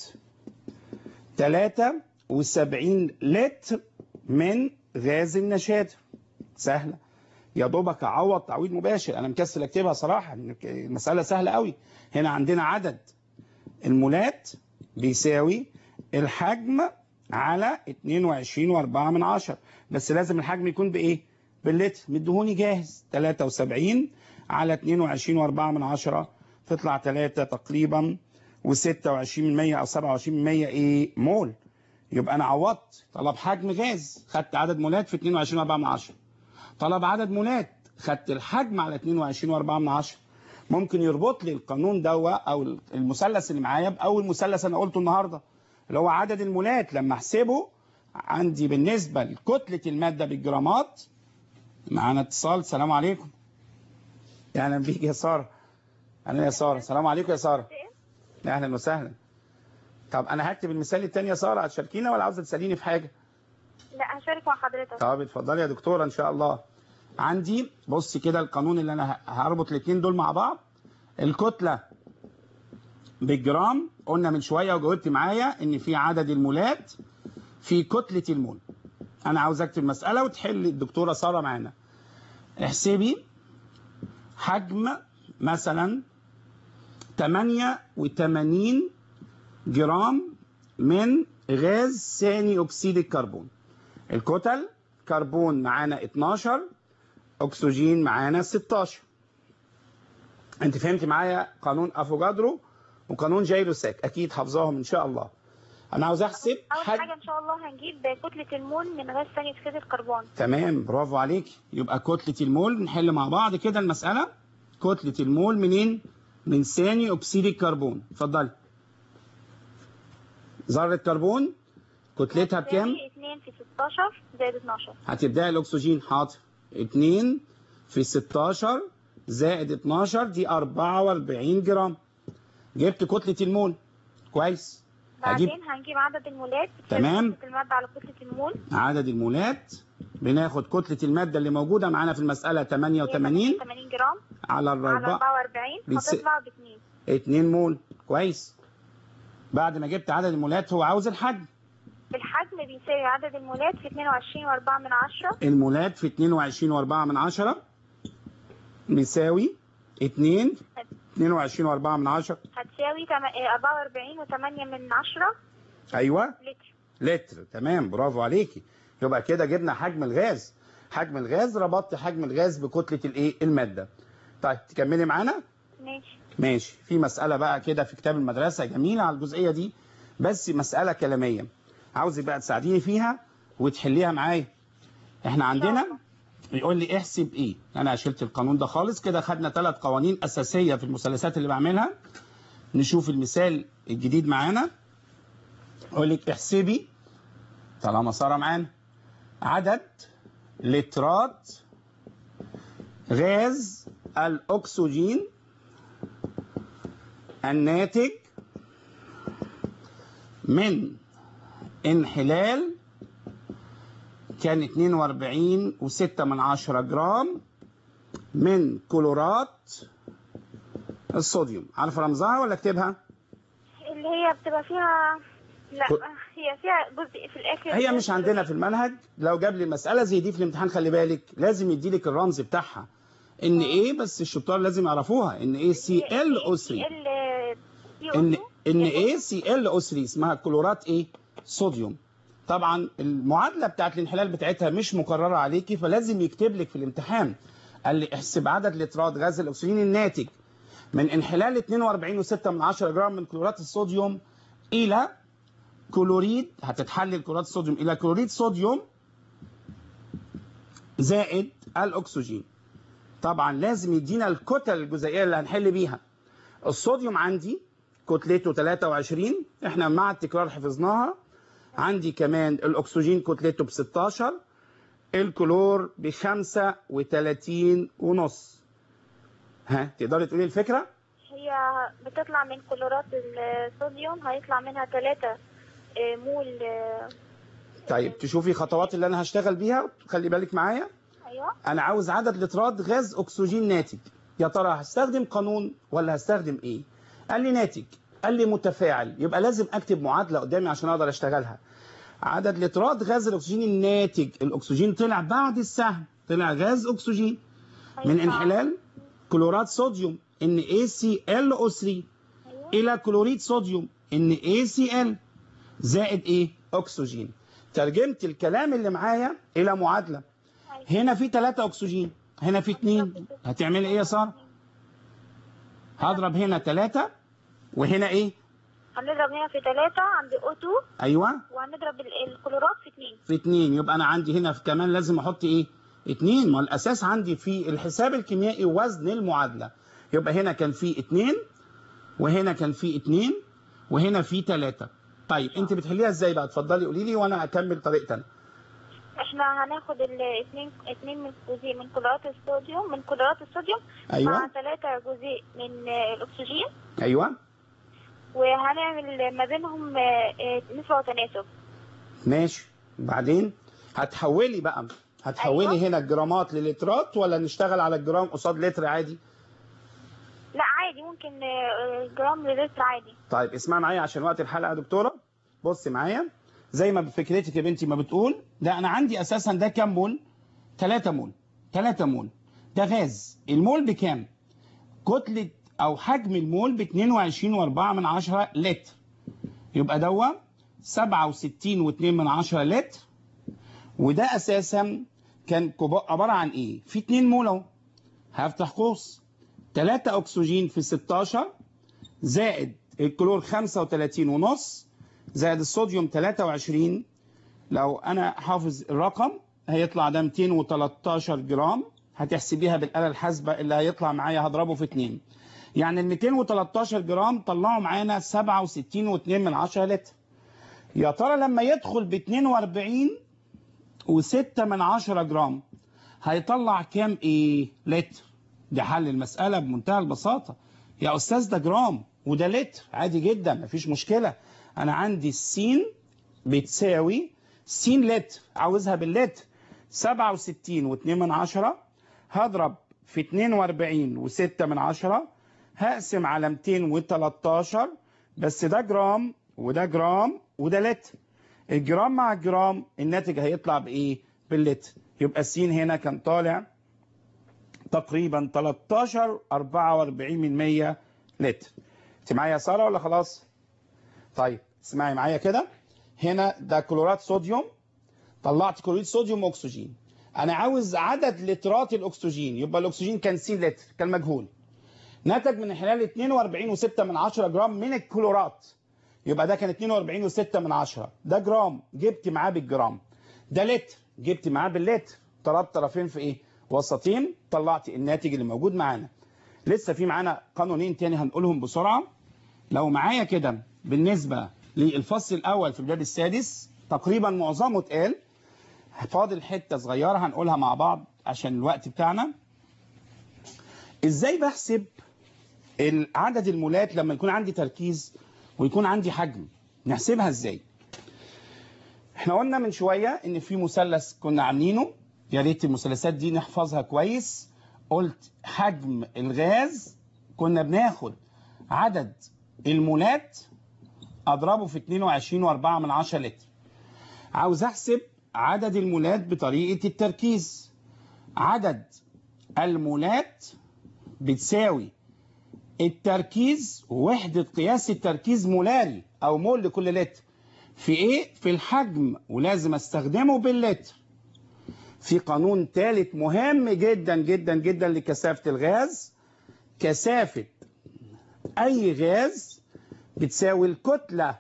73 لتر من غاز النشادر سهلة يا دوبك اعوض تعويض مباشر انا مكسل اكتبها صراحة المسألة سهلة قوي هنا عندنا عدد المولات بيساوي الحجم على 22 و4 من عشر بس لازم الحجم يكون بايه باللتر مدهوني جاهز 73 على 22 و4 من عشرة تطلع 3 تقريبا و26 من 100 او 27 من 100 ايه مول يبقى انا عوضت طلب حجم غاز خدت عدد مولات في 22 و4 من عشرة طلب عدد مولات خدت الحجم على 22 و4 من عشرة ممكن يربط لي القانون ده او المثلث اللي معايا باول مثلث انا قلته النهارده اللي هو عدد المولات لما احسبه عندي بالنسبه لكتله الماده بالجرامات معانا اتصال السلام عليكم اهلا بيك يا ساره اهلا يا ساره السلام عليكم يا ساره اهلا وسهلا طب انا هكتب المثال الثاني يا ساره هتشاركينا ولا عاوزه تساليني في حاجه لا هشارك مع حضرتك طب اتفضلي يا دكتوره ان شاء الله عندي بص كده القانون اللي انا هربط الاثنين دول مع بعض الكتله بالجرام قلنا من شويه وجاوبت معايا ان في عدد المولات في كتله المول انا عاوز اكتب مساله وتحل الدكتوره ساره معانا احسبي حجم مثلا 88 جرام من غاز ثاني اكسيد الكربون الكتل كربون معانا 12 اكسجين معانا 16 انت فهمت معايا قانون افوجادرو وقانون جايروساك اكيد حافظاهم ان شاء الله انا عاوز احسب اول حاجه ان شاء الله هنجيب كتله المول من غاز ثاني اكسيد الكربون تمام برافو عليك يبقى كتله المول نحل مع بعض كده المساله كتله المول منين من ثاني اكسيد الكربون اتفضلي ذره كربون كتلتها بكام 2 في 16 زائد 12 هتبداي الاكسجين حاضر 2 في 16 زائد 12 دي 44 جرام جبت كتله المول كويس بعدين هنجيب عدد المولات تمام. كتلة المادة على كتلة المول عدد المولات بناخد كتلة المادة اللي موجودة معانا في المسألة 88 80 جرام على على الأربعة 44 بيس- هتطلع ب 2 2 مول كويس بعد ما جبت عدد المولات هو عاوز الحجم الحجم بيساوي عدد المولات في 22 و4 من 10 المولات في 22 و4 من عشرة بيساوي 2 22 و4 من عشرة هتساوي تم- آه، 44 و8 من 10 أيوة لتر لتر تمام برافو عليكي يبقى كده جبنا حجم الغاز حجم الغاز ربطت حجم الغاز بكتلة الايه المادة طيب تكملي معانا ماشي ماشي في مسألة بقى كده في كتاب المدرسة جميلة على الجزئية دي بس مسألة كلامية عاوزك بقى تساعديني فيها وتحليها معايا احنا عندنا يقول لي احسب ايه انا شلت القانون ده خالص كده خدنا ثلاث قوانين اساسيه في المثلثات اللي بعملها نشوف المثال الجديد معانا يقول لك احسبي طالما ساره معانا عدد لترات غاز الاكسجين الناتج من انحلال كان 42 و6 من عشرة جرام من كلورات الصوديوم عارف رمزها ولا اكتبها اللي هي بتبقى فيها لا كل- هي فيها جزء في الاخر هي مش عندنا في المنهج لو جاب لي مسألة زي دي في الامتحان خلي بالك لازم يديلك الرمز بتاعها ان ايه بس الشطار لازم يعرفوها ان ايه سي ال او 3 ان ان ايه سي ال او 3 اسمها كلورات ايه صوديوم طبعا المعادله بتاعت الانحلال بتاعتها مش مكرره عليكي فلازم يكتب لك في الامتحان قال لي احسب عدد لترات غاز الاكسجين الناتج من انحلال 42.6 من 10 جرام من كلورات الصوديوم الى كلوريد هتتحلل كلورات الصوديوم الى كلوريد صوديوم زائد الاكسجين طبعا لازم يدينا الكتل الجزيئيه اللي هنحل بيها الصوديوم عندي كتلته 23 احنا مع التكرار حفظناها عندي كمان الاكسجين كتلته ب 16 الكلور ب 35 ونص ها تقدري تقولي الفكره هي بتطلع من كلورات الصوديوم هيطلع منها 3 مول آه، طيب تشوفي خطوات اللي انا هشتغل بيها خلي بالك معايا ايوه انا عاوز عدد لترات غاز اكسجين ناتج يا ترى هستخدم قانون ولا هستخدم ايه قال لي ناتج قال لي متفاعل يبقى لازم اكتب معادله قدامي عشان اقدر اشتغلها عدد لترات غاز الاكسجين الناتج الاكسجين طلع بعد السهم طلع غاز اكسجين من هيطلع- انحلال كلورات صوديوم ان AClO3 الى كلوريد صوديوم ان ACl زائد ايه اكسجين ترجمت الكلام اللي معايا الى معادله هنا في 3 اكسجين هنا في 2 هتعملي ايه يا ساره هضرب هنا 3 وهنا ايه هنضرب هنا في 3 عند O2 ايوه وهنضرب ال- الكلورات في 2 في 2 يبقى انا عندي هنا كمان لازم احط ايه 2 ما الاساس عندي في الحساب الكيميائي وزن المعادله يبقى هنا كان في 2 وهنا كان في 2 وهنا في 3 طيب انت بتحليها ازاي بقى اتفضلي قولي لي وانا اكمل طريقتي انا احنا هناخد الاثنين اثنين من جزيء من كلورات الصوديوم من كلورات الصوديوم أيوة. مع ثلاثة جزيء من آه، الاكسجين ايوه وهنعمل ما بينهم آه، آه، نسبة وتناسب ماشي وبعدين هتحولي بقى هتحولي أيوة. هنا الجرامات للترات ولا نشتغل على الجرام قصاد لتر عادي لا عادي ممكن آه، جرام للتر عادي طيب اسمع معايا عشان وقت الحلقه يا دكتوره بص معايا زي ما بفكرتك يا بنتي ما بتقول ده انا عندي اساسا ده كام مول 3 مول 3 مول ده غاز المول بكام كتله او حجم المول ب 22.4 من عشرة لتر يبقى دوا 67.2 من عشرة لتر وده اساسا كان كوب- عباره عن ايه في 2 مول اهو هفتح قوس 3 اكسجين في 16 زائد الكلور 35 ونص زائد الصوديوم 23 لو انا حافظ الرقم هيطلع ده 213 جرام هتحسبيها بالآلة الحاسبة اللي هيطلع معايا هضربه في 2 يعني ال 213 جرام طلعوا معانا 67.2 من 10 لتر يا ترى لما يدخل ب 42 و6 من 10 جرام هيطلع كام ايه لتر ده حل المسألة بمنتهى البساطة يا أستاذ ده جرام وده لتر عادي جدا مفيش مشكلة أنا عندي السين بتساوي سين لتر عاوزها باللتر 67 و2 من عشرة هضرب في 42 و6 من عشرة هقسم على 213 بس ده جرام وده جرام وده لتر الجرام مع الجرام الناتج هيطلع بايه باللتر يبقى السين هنا كان طالع تقريبا 13 44 من 100 لتر انت معايا يا ساره ولا خلاص طيب اسمعي معايا كده هنا ده كلورات صوديوم طلعت كلوريد صوديوم واكسجين انا عاوز عدد لترات الاكسجين يبقى الاكسجين كان س لتر كان مجهول نتج من خلال 42.6 من 10 جرام من الكلورات يبقى ده كان 42 و6 من 10 ده جرام جبت معاه بالجرام ده لتر جبت معاه باللتر ضربت طرفين في ايه وسطين طلعت الناتج اللي موجود معانا لسه في معانا قانونين تاني هنقولهم بسرعه لو معايا كده بالنسبه للفصل الاول في الباب السادس تقريبا معظمه اتقال فاضل حته صغيره هنقولها مع بعض عشان الوقت بتاعنا ازاي بحسب عدد المولات لما يكون عندي تركيز ويكون عندي حجم نحسبها ازاي احنا قلنا من شويه ان في مثلث كنا عاملينه يا ريت المثلثات دي نحفظها كويس قلت حجم الغاز كنا بناخد عدد المولات اضربه في 22.4 من 10 لتر عاوز احسب عدد المولات بطريقه التركيز عدد المولات بتساوي التركيز وحدة قياس التركيز مولاري أو مول لكل لتر في إيه؟ في الحجم ولازم أستخدمه باللتر في قانون ثالث مهم جدا جدا جدا لكثافة الغاز كثافة أي غاز بتساوي الكتلة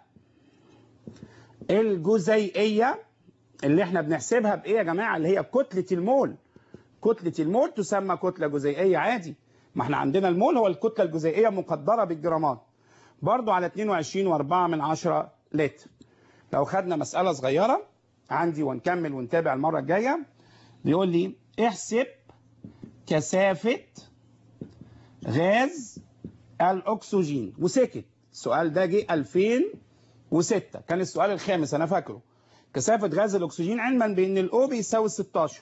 الجزيئية اللي احنا بنحسبها بإيه يا جماعة اللي هي كتلة المول كتلة المول تسمى كتلة جزيئية عادي ما احنا عندنا المول هو الكتلة الجزيئية مقدرة بالجرامات برضو على 22.4 من 10 لتر لو خدنا مسألة صغيرة عندي ونكمل ونتابع المرة الجاية بيقول لي احسب كثافة غاز الأكسجين وسكت السؤال ده جه 2006 كان السؤال الخامس أنا فاكره كثافة غاز الأكسجين علما بأن الأو بيساوي 16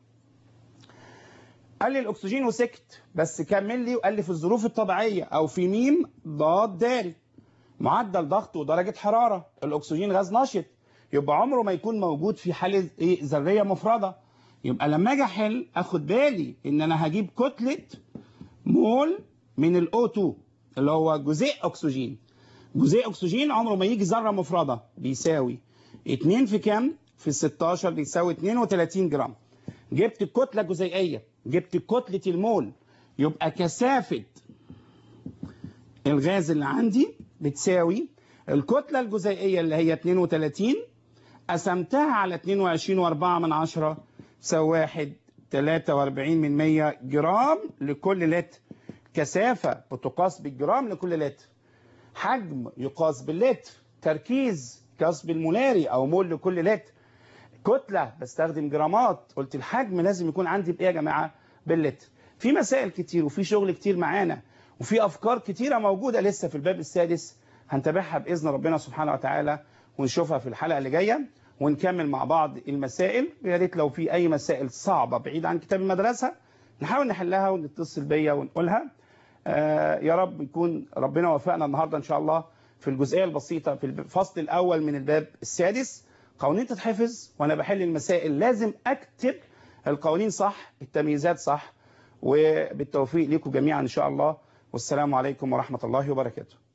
قال لي الاكسجين وسكت بس كمل لي وقال لي في الظروف الطبيعيه او في ميم ضاد داري معدل ضغط ودرجه حراره الاكسجين غاز نشط يبقى عمره ما يكون موجود في حاله ايه ذريه مفرده يبقى لما اجي احل اخد بالي ان انا هجيب كتله مول من الاو 2 اللي هو جزيء اكسجين جزيء اكسجين عمره ما يجي ذره مفرده بيساوي 2 في كام في 16 بيساوي 32 جرام جبت الكتله الجزيئيه جبت كتلة المول يبقى كثافة الغاز اللي عندي بتساوي الكتلة الجزيئية اللي هي 32 قسمتها على 22.4 من 10 تساوي 1 43 من 100 جرام لكل لتر كثافة بتقاس بالجرام لكل لتر حجم يقاس باللتر تركيز يقاس بالمولاري أو مول لكل لتر كتلة بستخدم جرامات قلت الحجم لازم يكون عندي بإيه يا جماعة باللتر في مسائل كتير وفي شغل كتير معانا وفي أفكار كتيرة موجودة لسه في الباب السادس هنتابعها بإذن ربنا سبحانه وتعالى ونشوفها في الحلقة اللي جاية ونكمل مع بعض المسائل ويا ريت لو في أي مسائل صعبة بعيد عن كتاب المدرسة نحاول نحلها ونتصل بيا ونقولها آه يا رب يكون ربنا وفقنا النهاردة إن شاء الله في الجزئية البسيطة في الفصل الأول من الباب السادس قوانين تتحفظ وانا بحل المسائل لازم اكتب القوانين صح التمييزات صح وبالتوفيق لكم جميعا ان شاء الله والسلام عليكم ورحمة الله وبركاته